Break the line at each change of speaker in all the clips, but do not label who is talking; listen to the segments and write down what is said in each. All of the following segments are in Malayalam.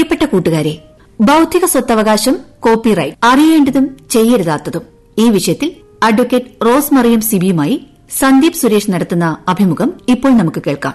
പ്രിയപ്പെട്ട കൂട്ടുകാരെ ബൌദ്ധിക സ്വത്തവകാശം കോപ്പിറൈറ്റ് അറിയേണ്ടതും ചെയ്യരുതാത്തതും ഈ വിഷയത്തിൽ അഡ്വക്കേറ്റ് റോസ് മറിയം സിബിയുമായി സന്ദീപ് സുരേഷ് നടത്തുന്ന അഭിമുഖം ഇപ്പോൾ നമുക്ക് കേൾക്കാം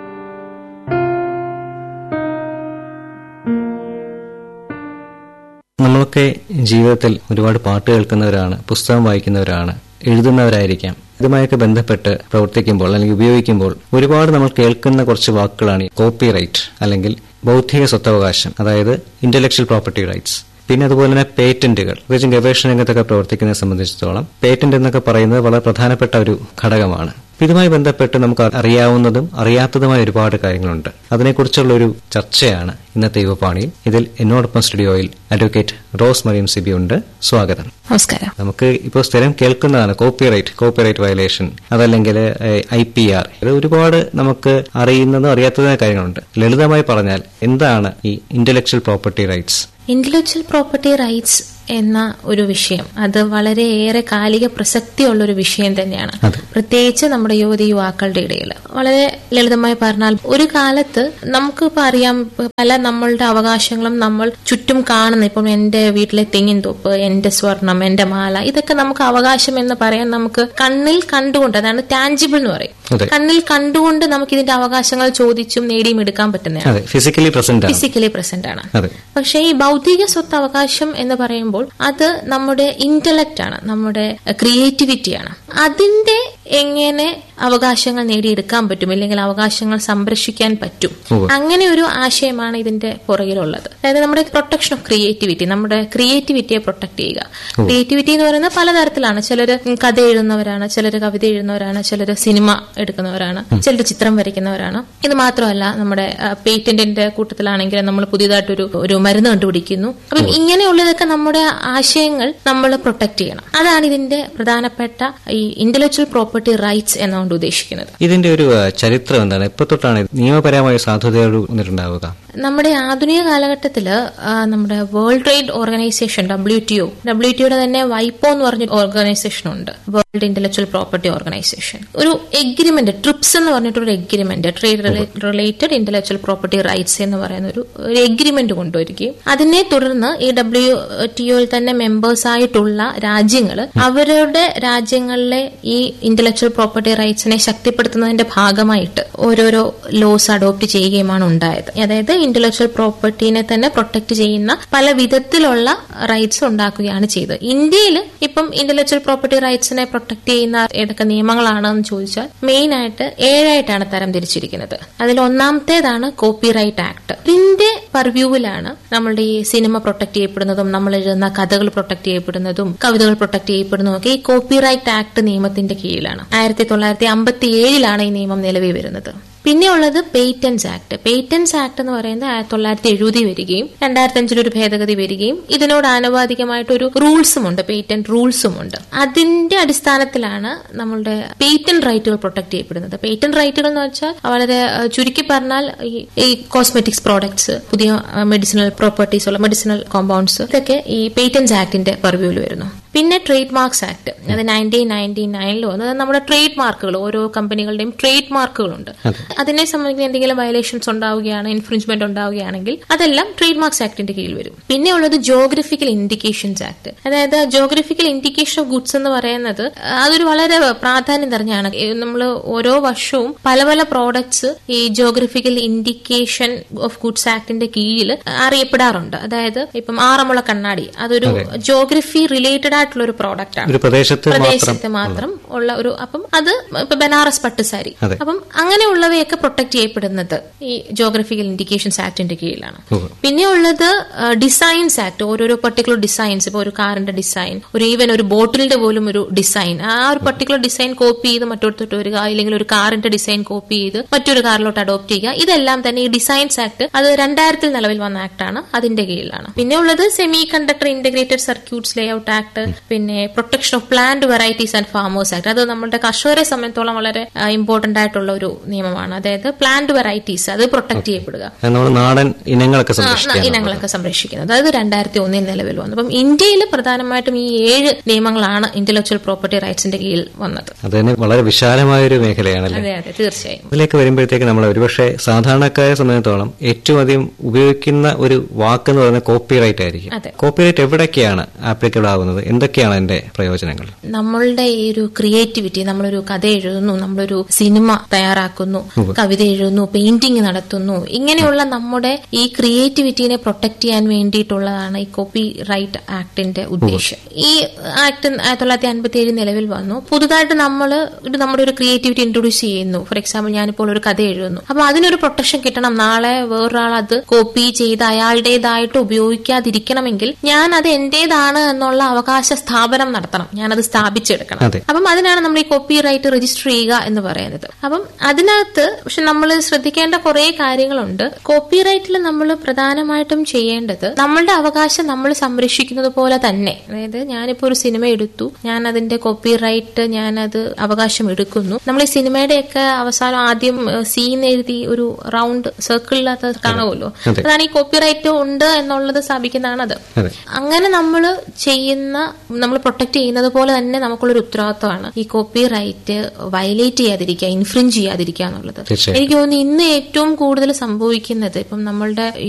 നമ്മളൊക്കെ ജീവിതത്തിൽ ഒരുപാട് പാട്ട് കേൾക്കുന്നവരാണ് പുസ്തകം വായിക്കുന്നവരാണ് എഴുതുന്നവരായിരിക്കാം ഇതുമായൊക്കെ ബന്ധപ്പെട്ട് പ്രവർത്തിക്കുമ്പോൾ അല്ലെങ്കിൽ ഉപയോഗിക്കുമ്പോൾ ഒരുപാട് നമ്മൾ കേൾക്കുന്ന കുറച്ച് വാക്കുകളാണ് കോപ്പിറൈറ്റ് അല്ലെങ്കിൽ ബൗദ്ധിക സ്വത്തവകാശം അതായത് ഇന്റലക്ച്വൽ പ്രോപ്പർട്ടി റൈറ്റ്സ് പിന്നെ അതുപോലെ തന്നെ പേറ്റന്റുകൾ പ്രത്യേകിച്ചും ഗവേഷണ രംഗത്തൊക്കെ പ്രവർത്തിക്കുന്നതിനെ സംബന്ധിച്ചിടത്തോളം പേറ്റന്റ് എന്നൊക്കെ പറയുന്നത് വളരെ പ്രധാനപ്പെട്ട ഒരു ഘടകമാണ് ഇതുമായി ബന്ധപ്പെട്ട് നമുക്ക് അറിയാവുന്നതും അറിയാത്തതുമായ ഒരുപാട് കാര്യങ്ങളുണ്ട് അതിനെക്കുറിച്ചുള്ള ഒരു ചർച്ചയാണ് ഇന്നത്തെ യുവപാണിയിൽ ഇതിൽ എന്നോടൊപ്പം സ്റ്റുഡിയോയിൽ അഡ്വക്കേറ്റ് റോസ് മറിയം സിബി ഉണ്ട് സ്വാഗതം
നമസ്കാരം
നമുക്ക് ഇപ്പോൾ സ്ഥിരം കേൾക്കുന്നതാണ് കോപ്പിറൈറ്റ് കോപ്പിറൈറ്റ് വയലേഷൻ അതല്ലെങ്കിൽ ഐ പി ആർ ഇത് ഒരുപാട് നമുക്ക് അറിയുന്നതും അറിയാത്തതുമായ കാര്യങ്ങളുണ്ട് ലളിതമായി പറഞ്ഞാൽ എന്താണ് ഈ intellectual property rights
intellectual property rights എന്ന ഒരു വിഷയം അത് വളരെയേറെ കാലിക പ്രസക്തിയുള്ള ഒരു വിഷയം തന്നെയാണ് പ്രത്യേകിച്ച് നമ്മുടെ യുവതി യുവാക്കളുടെ ഇടയിൽ വളരെ ലളിതമായി പറഞ്ഞാൽ ഒരു കാലത്ത് നമുക്ക് ഇപ്പൊ അറിയാം പല നമ്മളുടെ അവകാശങ്ങളും നമ്മൾ ചുറ്റും കാണുന്ന ഇപ്പം എന്റെ വീട്ടിലെ തെങ്ങിൻ തോപ്പ് എന്റെ സ്വർണം എന്റെ മാല ഇതൊക്കെ നമുക്ക് അവകാശം എന്ന് പറയാൻ നമുക്ക് കണ്ണിൽ കണ്ടുകൊണ്ട് അതാണ് ടാഞ്ചിബിൾ എന്ന് പറയും
അതെ.
കണ്ണിൽ കണ്ടുകൊണ്ട് നമുക്ക് ഇതിന്റെ അവകാശങ്ങൾ ചോദിച്ചും നേടിയും എടുക്കാൻ പറ്റുന്നതാണ്
അതെ ഫിസിക്കലി പ്രസന്റ് ആണ്
ഫിസിക്കലി പ്രസന്റ് ആണ്
അതെ
പക്ഷേ ഈ ഭൗതിക സ്വത്ത് അവകാശം എന്ന് പറയുമ്പോൾ അത് നമ്മുടെ ഇന്റലക്റ്റ് ആണ് നമ്മുടെ ക്രിയേറ്റിവിറ്റിയാണ് അതിന്റെ എങ്ങനെ അവകാശങ്ങൾ നേടിയെടുക്കാൻ പറ്റും അല്ലെങ്കിൽ അവകാശങ്ങൾ സംരക്ഷിക്കാൻ പറ്റും
ഉവ്വ്.
അങ്ങനെ ഒരു ആശയമാണ് ഇതിന്റെ പുറകിലുള്ളത് അതായത് നമ്മുടെ പ്രൊട്ടക്ഷൻ ഓഫ് ക്രിയേറ്റിവിറ്റി നമ്മുടെ ക്രിയേറ്റിവിറ്റിയെ പ്രൊട്ടക്ട് ചെയ്യുക ക്രിയേറ്റിവിറ്റി എന്ന് പറയുന്നത് പലതരത്തിലാണ് ചിലര് കഥ എഴുതുന്നവരാണ് ചിലര് കവിത എഴുതുന്നവരാണ് ചിലര് സിനിമ എടുക്കുന്നവരാണ് ചിലര് ചിത്രം വരയ്ക്കുന്നവരാണ് ഇത് മാത്രമല്ല നമ്മുടെ പേറ്റന്റിന്റെ കൂട്ടത്തിലാണെങ്കിൽ നമ്മൾ പുതിയതായിട്ടൊരു ഒരു മരുന്ന് കണ്ടുപിടിക്കുന്നു അപ്പം ഇങ്ങനെയുള്ളതൊക്കെ നമ്മുടെ ആശയങ്ങൾ നമ്മൾ പ്രൊട്ടക്ട് ചെയ്യണം അതാണ് ഇതിന്റെ പ്രധാനപ്പെട്ട ഈ ഇന്റലക്ച്വൽ പ്രോപ്പർട്ടി റൈറ്റ്സ് എന്നുകൊണ്ട് ഉദ്ദേശിക്കുന്നത്
ഇതിന്റെ ഒരു ആ, ചരിത്രം എന്താണ് എപ്പോ തൊട്ടാണ് ഇത് നിയമപരമായ സാധുതയോട് വന്നിട്ടുണ്ടാവുക
നമ്മുടെ ആധുനിക കാലഘട്ടത്തില് ആ, നമ്മുടെ world trade organisation W T O W ടിയുടെ തന്നെ വൈപ്പോ എന്ന് പറഞ്ഞ ഓർഗനൈസേഷൻ ഉണ്ട് വേൾഡ് ഇന്റലക്ച്വൽ പ്രോപ്പർട്ടി ഓർഗനൈസേഷൻ ഒരു എഗ്രിമെന്റ് ട്രിപ്സ് എന്ന് പറഞ്ഞിട്ടൊരു agreement trade related intellectual property rights എന്ന് പറയുന്ന ഒരു ഒരു എഗ്രിമെന്റ് കൊണ്ടുവരികയും അതിനെ തുടർന്ന് ഈ ഡബ്ല്യു ടി ഒയിൽ തന്നെ മെമ്പേഴ്സ് ആയിട്ടുള്ള രാജ്യങ്ങൾ അവരുടെ രാജ്യങ്ങളിലെ ഈ ഇന്റലക്ച്വൽ പ്രോപ്പർട്ടി റൈറ്റ്സിനെ ശക്തിപ്പെടുത്തുന്നതിന്റെ ഭാഗമായിട്ട് ഓരോരോ ലോസ് അഡോപ്റ്റ് ചെയ്യുകയുമാണ് ഉണ്ടായത് അതായത് ഇന്റലക്ച്വൽ പ്രോപ്പർട്ടിനെ തന്നെ പ്രൊട്ടക്ട് ചെയ്യുന്ന പല വിധത്തിലുള്ള റൈറ്റ്സ് ഉണ്ടാക്കുകയാണ് ചെയ്തത് ഇന്ത്യയിൽ ഇപ്പം ഇന്റലക്ച്വൽ പ്രോപ്പർട്ടി റൈറ്റ്സിനെ പ്രൊട്ടക്ട് ചെയ്യുന്ന ഏതൊക്കെ നിയമങ്ങളാണെന്ന് ചോദിച്ചാൽ മെയിൻ ആയിട്ട് ഏഴായിട്ടാണ് തരം തിരിച്ചിരിക്കുന്നത് അതിൽ ഒന്നാമത്തേതാണ് കോപ്പി റൈറ്റ് ആക്ട് ഇതിന്റെ പർവ്യൂവിലാണ് നമ്മളുടെ ഈ സിനിമ പ്രൊട്ടക്ട് ചെയ്യപ്പെടുന്നതും നമ്മൾ എഴുതുന്ന കഥകൾ പ്രൊട്ടക്ട് ചെയ്യപ്പെടുന്നതും കവിതകൾ പ്രൊട്ടക്ട് ചെയ്യപ്പെടുന്നതും ഒക്കെ ഈ കോപ്പി റൈറ്റ് ആക്ട് നിയമത്തിന്റെ കീഴിലാണ് ആയിരത്തി തൊള്ളായിരത്തി അമ്പത്തി ഏഴിലാണ് ഈ നിയമം നിലവിൽ വരുന്നത് പിന്നെ ഉള്ളത് പേറ്റൻസ് ആക്ട് പേറ്റൻസ് ആക്ട് എന്ന് പറയുന്നത് ആയിരത്തി തൊള്ളായിരത്തി എഴുപതി വരികയും രണ്ടായിരത്തി അഞ്ചിൽ ഒരു ഭേദഗതി വരികയും ഇതിനോട് ആനുപാതികമായിട്ട് ഒരു റൂൾസും ഉണ്ട് പേറ്റന്റ് റൂൾസും ഉണ്ട് അതിന്റെ അടിസ്ഥാനത്തിലാണ് നമ്മളുടെ പേറ്റന്റ് റൈറ്റുകൾ പ്രൊട്ടക്ട് ചെയ്യപ്പെടുന്നത് പേറ്റന്റ് റൈറ്റുകൾ എന്ന് വെച്ചാൽ വളരെ അഹ്, ചുരുക്കി പറഞ്ഞാൽ ഈ- ഈ കോസ്മെറ്റിക്സ് പ്രോഡക്ട്സ് പുതിയ മെഡിസിനൽ പ്രോപ്പർട്ടീസ് ഉള്ള മെഡിസിനൽ കോമ്പൗണ്ട്സ് ഇതൊക്കെ ഈ പേറ്റൻസ് ആക്ടിന്റെ പർവ്യൂവിൽ വരുന്നു പിന്നെ ട്രേഡ് മാർക്സ് ആക്ട് അത് നയൻറ്റീൻ നയൻറ്റി നയനിൽ വന്നത് നമ്മുടെ ട്രേഡ് മാർക്കുകൾ ഓരോ കമ്പനികളുടെയും ട്രേഡ് മാർക്കുകളുണ്ട് അതിനെ സംബന്ധിക്കുന്ന എന്തെങ്കിലും വയലേഷൻസ് ഉണ്ടാവുകയാണ് ഇൻഫ്രിഞ്ച്മെന്റ് ഉണ്ടാവുകയാണെങ്കിൽ അതെല്ലാം ട്രേഡ് മാർക്സ് ആക്ടിന്റെ കീഴിൽ വരും പിന്നെ ഉള്ളത് ജോഗ്രഫിക്കൽ ഇൻഡിക്കേഷൻസ് ആക്ട് അതായത് ജോഗ്രഫിക്കൽ ഇൻഡിക്കേഷൻ ഓഫ് ഗുഡ്സ് എന്ന് പറയുന്നത് അതൊരു വളരെ പ്രാധാന്യം നിറഞ്ഞാണ് നമ്മൾ ഓരോ വർഷവും പല പല പ്രോഡക്ട്സ് ഈ ജോഗ്രഫിക്കൽ ഇൻഡിക്കേഷൻ ഓഫ് ഗുഡ്സ് ആക്ടിന്റെ കീഴിൽ അറിയപ്പെടാറുണ്ട് അതായത് ഇപ്പം ആറന്മുള കണ്ണാടി അതൊരു ജോഗ്രഫി റിലേറ്റഡ് ആയിട്ടുള്ള ഒരു പ്രോഡക്റ്റ് ആണ്
ഒരു പ്രദേശത്ത് മാത്രം
പ്രദേശത്ത് മാത്രം ഉള്ള ഒരു അപ്പം അത് ഇപ്പൊ ബനാറസ് പട്ടുസാരി
അതെ.
അപ്പം അങ്ങനെയുള്ളവയൊക്കെ പ്രൊട്ടക്ട് ചെയ്യപ്പെടുന്നത് ഈ ജോഗ്രഫിക്കൽ ഇൻഡിക്കേഷൻസ് ആക്ടിന്റെ കീഴിലാണ്
ഉവ്വ്.
പിന്നെ ഉള്ളത് ഡിസൈൻസ് ആക്ട് ഓരോരോ പർട്ടിക്കുലർ ഡിസൈൻസ് ഇപ്പൊ ഒരു കാറിന്റെ ഡിസൈൻ ഒരു ഈവൻ ഒരു ബോട്ടിലിന്റെ പോലും ഒരു ഡിസൈൻ ആ ഒരു പർട്ടിക്കുലർ ഡിസൈൻ കോപ്പി ചെയ്ത് മറ്റൊരുത്തോട്ട് വരിക അല്ലെങ്കിൽ ഒരു കാറിന്റെ ഡിസൈൻ കോപ്പി ചെയ്ത് മറ്റൊരു കാറിലോട്ട് അഡോപ്റ്റ് ചെയ്യുക ഇതെല്ലാം തന്നെ ഈ ഡിസൈൻസ് ആക്ട് അത് രണ്ടായിരത്തിൽ നിലവിൽ വന്ന ആക്ട് ആണ് അതിന്റെ കീഴിലാണ് പിന്നെ ഉള്ളത് semiconductor integrated circuits layout act പിന്നെ protection of plant varieties and farmers act അത് നമ്മുടെ കർഷകരെ സംബന്ധിച്ചോളം വളരെ ഇമ്പോർട്ടന്റ് ആയിട്ടുള്ള ഒരു നിയമമാണ് അതായത് പ്ലാന്റ് വെറൈറ്റീസ് അത് പ്രൊട്ടക്ട് ചെയ്യപ്പെടുക
അത് നമ്മൾ നാടൻ ഇനങ്ങളൊക്കെ
ആ,
സംരക്ഷിക്കാൻ
ഇനങ്ങളൊക്കെ സംരക്ഷിക്കുന്നത് അതായത് രണ്ടായിരത്തി ഒന്നിൽ നിലവിൽ വന്നു അപ്പം ഇന്ത്യയിൽ പ്രധാനമായിട്ടും ഈ ഏഴ് നിയമങ്ങളാണ് ഇന്റലക്ച്വൽ പ്രോപ്പർട്ടി റൈറ്റ്സിന്റെ കീഴിൽ വന്നത്
അത് തന്നെ വളരെ വിശാലമായ ഒരു മേഖലയാണല്ലേ
അതെ അതെ തീർച്ചയായും
അതിലേക്ക് വരുമ്പോഴത്തേക്ക് നമ്മൾ ഒരുപക്ഷെ സാധാരണക്കാരെ സംബന്ധിച്ചിടത്തോളം ഏറ്റവും അധികം ഉപയോഗിക്കുന്ന ഒരു വാക്ക് എന്ന് പറയുന്നത് കോപ്പിറൈറ്റ് ആയിരിക്കും
അതെ.
കോപ്പിറൈറ്റ് എവിടേക്കാണ് ആപ്ലിക്കബിൾ ആകുന്നത് എന്തൊക്കെയാണ് അതിന്റെ പ്രയോജനങ്ങൾ
നമ്മളുടെ ഈ ഒരു ക്രിയേറ്റിവിറ്റി നമ്മളൊരു കഥ എഴുതുന്നു നമ്മളൊരു സിനിമ തയ്യാറാക്കുന്നു കവിത എഴുതുന്നു പെയിന്റിംഗ് നടത്തുന്നു ഇങ്ങനെയുള്ള നമ്മുടെ ഈ ക്രിയേറ്റിവിറ്റിനെ പ്രൊട്ടക്ട് ചെയ്യാൻ വേണ്ടിയിട്ടുള്ളതാണ് ഈ കോപ്പി റൈറ്റ് ആക്ടിന്റെ ഉദ്ദേശം ഈ ആക്ട് ആയിരത്തി തൊള്ളായിരത്തി അൻപത്തി ഏഴ് നിലവിൽ വന്നു പുതുതായിട്ട് നമ്മൾ ഇത് നമ്മുടെ ഒരു ക്രിയേറ്റിവിറ്റി ഇൻട്രൊഡ്യൂസ് ചെയ്യുന്നു ഫോർ എക്സാമ്പിൾ ഞാനിപ്പോൾ ഒരു കഥ എഴുതുന്നു അപ്പൊ അതിനൊരു പ്രൊട്ടക്ഷൻ കിട്ടണം നാളെ വേറൊരാൾ അത് കോപ്പി ചെയ്ത് അയാളുടേതായിട്ട് ഉപയോഗിക്കാതിരിക്കണമെങ്കിൽ ഞാൻ അത് എന്റേതാണ് എന്നുള്ള അവകാശ സ്ഥാപനം നടത്തണം ഞാനത് സ്ഥാപിച്ചെടുക്കണം
അതെ.
അപ്പം അതിനാണ് നമ്മൾ ഈ കോപ്പി റൈറ്റ് രജിസ്റ്റർ ചെയ്യുക എന്ന് പറയുന്നത് അപ്പം അതിനകത്ത് പക്ഷെ നമ്മൾ ശ്രദ്ധിക്കേണ്ട കുറെ കാര്യങ്ങളുണ്ട് കോപ്പി റൈറ്റിൽ നമ്മൾ പ്രധാനമായിട്ടും ചെയ്യേണ്ടത് നമ്മളുടെ അവകാശം നമ്മൾ സംരക്ഷിക്കുന്നത് പോലെ തന്നെ അതായത് ഞാനിപ്പോ ഒരു സിനിമ എടുത്തു ഞാൻ അതിന്റെ കോപ്പി റൈറ്റ് ഞാനത് അവകാശം എടുക്കുന്നു നമ്മൾ ഈ സിനിമയുടെയൊക്കെ അവസാനം ആദ്യം സീൻ എഴുതി ഒരു റൗണ്ട് സർക്കിളിനകത്ത് കാണുമല്ലോ
അതെ.
അതാണ് ഈ കോപ്പി റൈറ്റ് ഉണ്ട് എന്നുള്ളത് സ്ഥാപിക്കുന്നതാണ് അത്
അതെ
അങ്ങനെ നമ്മൾ ചെയ്യുന്ന നമ്മൾ പ്രൊട്ടക്ട് ചെയ്യുന്നത് പോലെ തന്നെ നമുക്കുള്ളൊരു ഉത്തരവാദിത്തമാണ് ഈ കോപ്പി റൈറ്റ് വയലേറ്റ് ചെയ്യാതിരിക്കുക ഇൻഫ്രിഞ്ച് ചെയ്യാതിരിക്കുക എന്നുള്ളത്
തീർച്ചയായും.
എനിക്ക് തോന്നുന്നു ഇന്ന് ഏറ്റവും കൂടുതൽ സംഭവിക്കുന്നത് ഇപ്പം നമ്മളുടെ